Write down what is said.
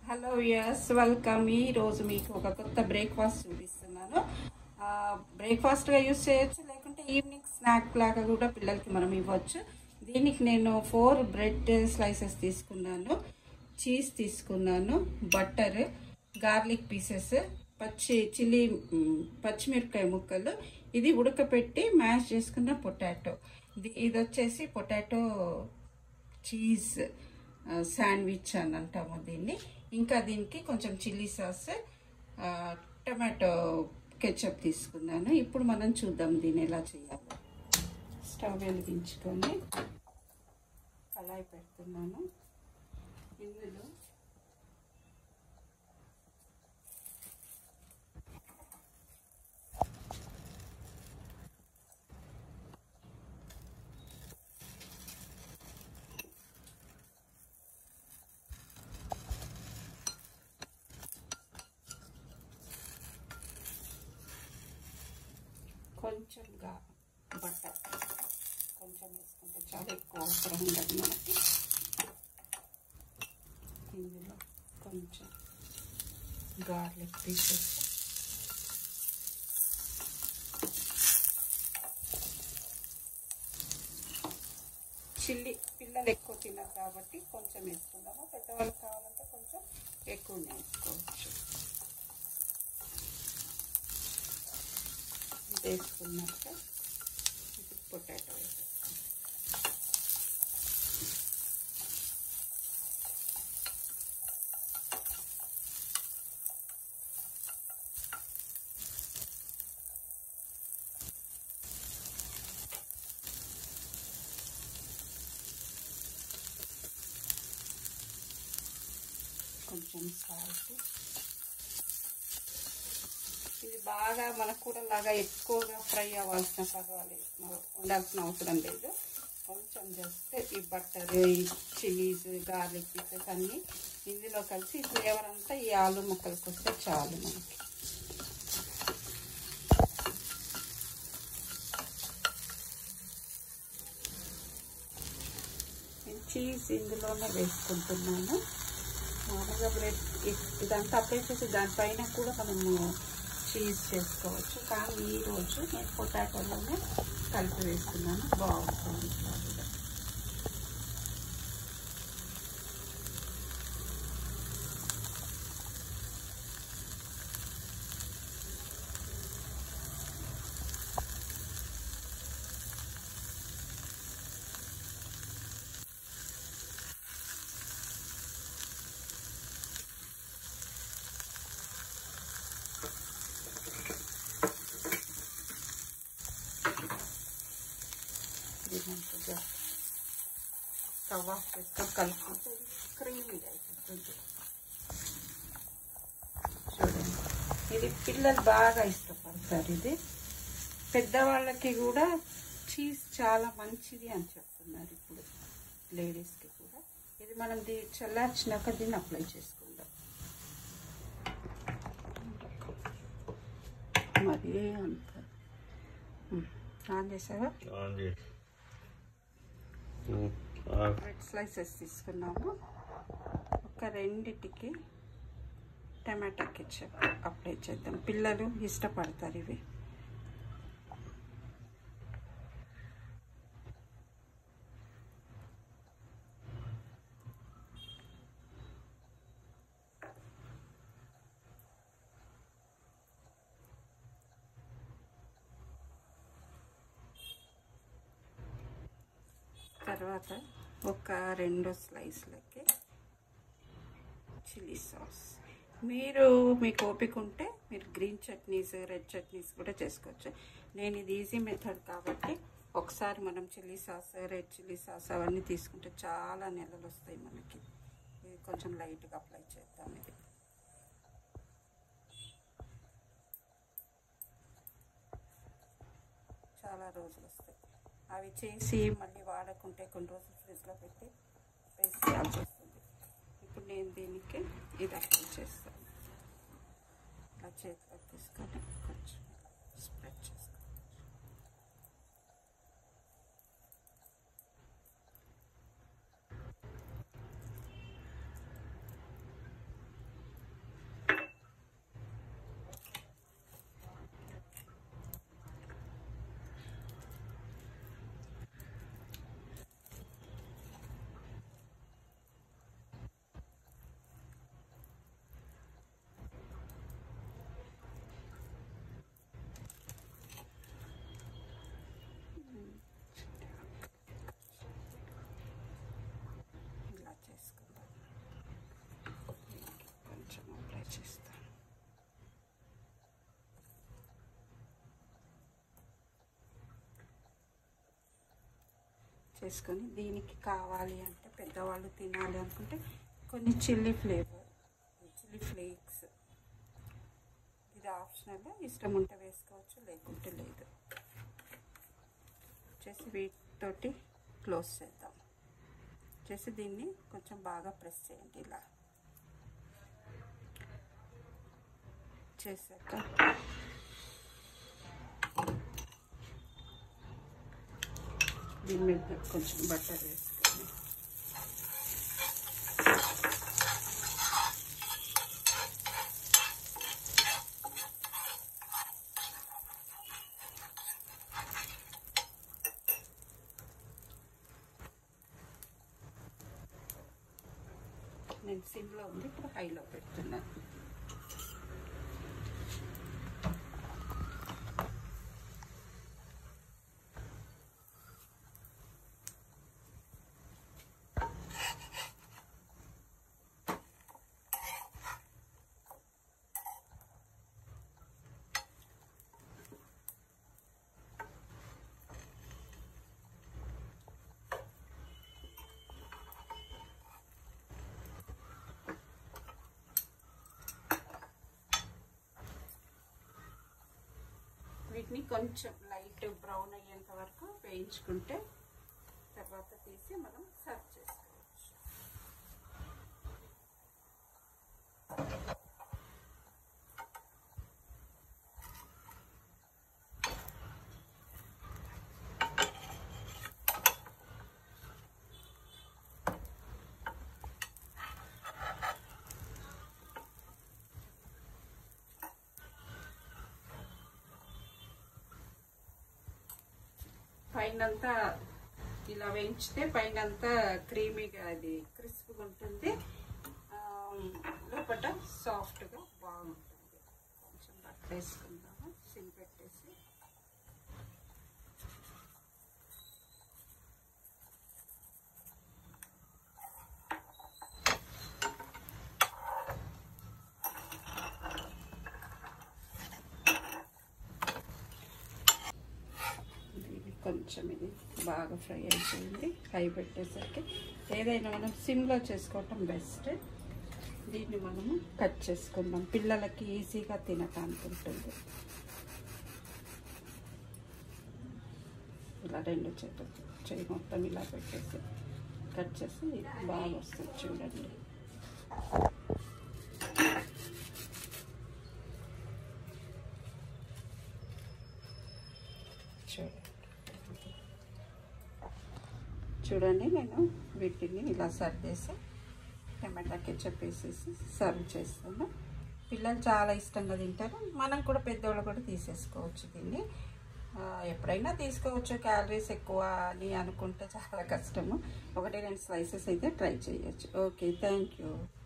Hello yes welcome ఈ రోజు మీకు ఒక కొత్త బ్రేక్ఫాస్ట్ చూపిస్తున్నాను బ్రేక్ఫాస్ట్గా యూస్ చేయొచ్చు లేకుంటే ఈవినింగ్ స్నాక్ లాగా కూడా పిల్లలకి మనం ఇవ్వచ్చు దీనికి నేను ఫోర్ బ్రెడ్ స్లైసెస్ తీసుకున్నాను చీజ్ తీసుకున్నాను బట్టర్ గార్లిక్ పీసెస్ పచ్చి చిల్లీ మ్, పచ్చిమిరపకాయ ముక్కలు ఇది ఉడకపెట్టి మ్యాష్ చేసుకున్న పొటాటో ఇది ఇది వచ్చేసి పొటాటో చీజ్ ఆ, శాండ్విచ్ అని అంటాము దీన్ని ఇంకా దీనికి కొంచెం చిల్లీ సాస్ ఆ, టమాటో కెచప్ తీసుకున్నాను ఇప్పుడు మనం చూద్దాం దీన్ని ఎలా చేయాలో స్టవ్ వెలిగించుకొని కళాయి పెడుతున్నాను ఇందులో కొంచెంగా బట్టర్ కొంచెం వేసుకుంటే చాలా ఎక్కువ అవసరం ఉండదు మనకి ఇందులో కొంచెం గార్లిక్ పీసెస్ చిల్లీ పిల్లలు ఎక్కువ తినరు కాబట్టి కొంచెం వేసుకుందాము పెద్దవాళ్ళకి కావాలంటే కొంచెం ఎక్కువ వేసుకోవచ్చు ఇది వేసుకున్నాక ఇప్పుడు పొటాటో వేసేస్తాం కొంచెం సాల్ట్ ఇది బాగా మన కూరలాగా ఎక్కువగా ఫ్రై అవ్వాల్సిన పర్వాలేదు ఉండాల్సిన అవసరం లేదు కొంచెం జస్ట్ ఈ బట్టర్ ఈ చిల్లీస్ గార్లిక్ పీసెస్ అన్నీ ఇందులో కలిసి ఈ ఫ్లేవర్ అంతా ఈ ఆలు ముక్కలకు వస్తే చాలు మనకి నేను చీజ్ ఇందులోనే వేసుకుంటున్నాను మామూలుగా బ్రెడ్ ఇదంతా అప్లై చేసి దానిపైన కూడా మనము చీజ్ చేసుకోవచ్చు కానీ ఈరోజు నేను పొటాటోలోనే కలిపి వేస్తున్నాను బాగుంటుంది చాలా. ఇది మంచిగా స్టవ్ ఆఫ్ చేసుకొని కలుపుకుంటే క్రీమీగా అయిపోతుంది చూడండి ఇది పిల్లలు బాగా ఇష్టపడతారు ఇది పెద్దవాళ్ళకి కూడా చీజ్ చాలా మంచిది అని చెప్తున్నారు ఇప్పుడు లేడీస్కి కూడా ఇది మనం దీ చల్లార్చినాక దీన్ని అప్లై చేసుకుందాం మరి అంత ఉమ్, ఆన్ చేసావా ఆన్ చేసి ఉమ్, ఆ, రెడ్ స్లైసెస్ తీసుకున్నాము ఒక రెండిటికి టమాటా కెచప్ అప్లై చేద్దాం పిల్లలు ఇష్టపడతారు ఇవి తర్వాత ఒక రెండు స్లైస్లకి చిల్లీ సాస్ మీరు మీకు ఓపిక ఉంటే మీరు గ్రీన్ చట్నీస్ రెడ్ చట్నీస్ కూడా చేసుకోవచ్చు నేను ఇది ఈజీ మెథడ్ కాబట్టి ఒకసారి మనం chilli sauce red chilli sauce అవన్నీ తీసుకుంటే చాలా నెలలు వస్తాయి మనకి ఇది కొంచెం లైట్గా అప్లై చేద్దాం ఇది చాలా రోజులు వస్తాయి అవి చేసి మళ్ళీ వాడకుంటే కొన్ని రోజులు ఫ్రిడ్జ్లో పెట్టి వేస్ట్ చేయాల్సి వస్తుంది ఇప్పుడు నేను దీనికి ఇది అప్లై చేస్తాను ఇలా చేతిలో తీసుకొని కొంచెం స్ప్రెడ్ చేసుకోవాలి చేసుకొని దీనికి కావాలి అంటే పెద్దవాళ్ళు తినాలి అనుకుంటే కొన్ని చిల్లీ ఫ్లేవర్ చిల్లీ ఫ్లేక్స్ ఇది ఆప్షనల్ ఇష్టం ఉంటే వేసుకోవచ్చు లేకుంటే లేదు వచ్చేసి వీటితోటి క్లోజ్ చేద్దాం చేసి దీన్ని కొంచెం బాగా ప్రెస్ చేయండి ఇలా చేశాక దీని మీద కొంచెం బట్టర్ వేసుకొని నేను సిమ్లో ఉంది ఇప్పుడు హైలో పెడుతున్నాను వీటిని కొంచెం లైట్ బ్రౌన్ అయ్యేంత వరకు వేయించుకుంటే తర్వాత తీసి మనం సర్వ్ చేసుకోవచ్చు పైనంతా ఇలా వేయించితే పైనంతా క్రీమీగా అది క్రిస్ప్గా ఉంటుంది ఆ, లోపల సాఫ్ట్గా బాగుంటుంది కొంచెం బట్టర్ వేసుకుందాము సిమ్ పెట్టేసి ఇది కొంచెం ఇది బాగా ఫ్రై అయిపోయింది హై పెట్టేసరికి ఏదైనా మనం సిమ్లో చేసుకోవటం బెస్ట్ దీన్ని మనము కట్ చేసుకుందాం పిల్లలకి ఈజీగా తినటానికి ఉంటుంది ఇలా రెండు చేతులు చేయి మొత్తం ఇలా పెట్టేసి కట్ చేసి బాగా వస్తుంది చూడండి చూడండి చూడండి నేను వీటిని ఇలా సర్వ్ చేసి టమాటా కెచ్చప్ వేసేసి సర్వ్ చేస్తాను పిల్లలు చాలా ఇష్టంగా తింటారు మనం కూడా పెద్దవాళ్ళు కూడా తీసేసుకోవచ్చు దీన్ని ఆ, ఎప్పుడైనా తీసుకోవచ్చు క్యాలరీస్ ఎక్కువ అని అనుకుంటే చాలా కష్టము ఒకటి రెండు స్లైసెస్ అయితే ట్రై చేయొచ్చు ఓకే థ్యాంక్ యూ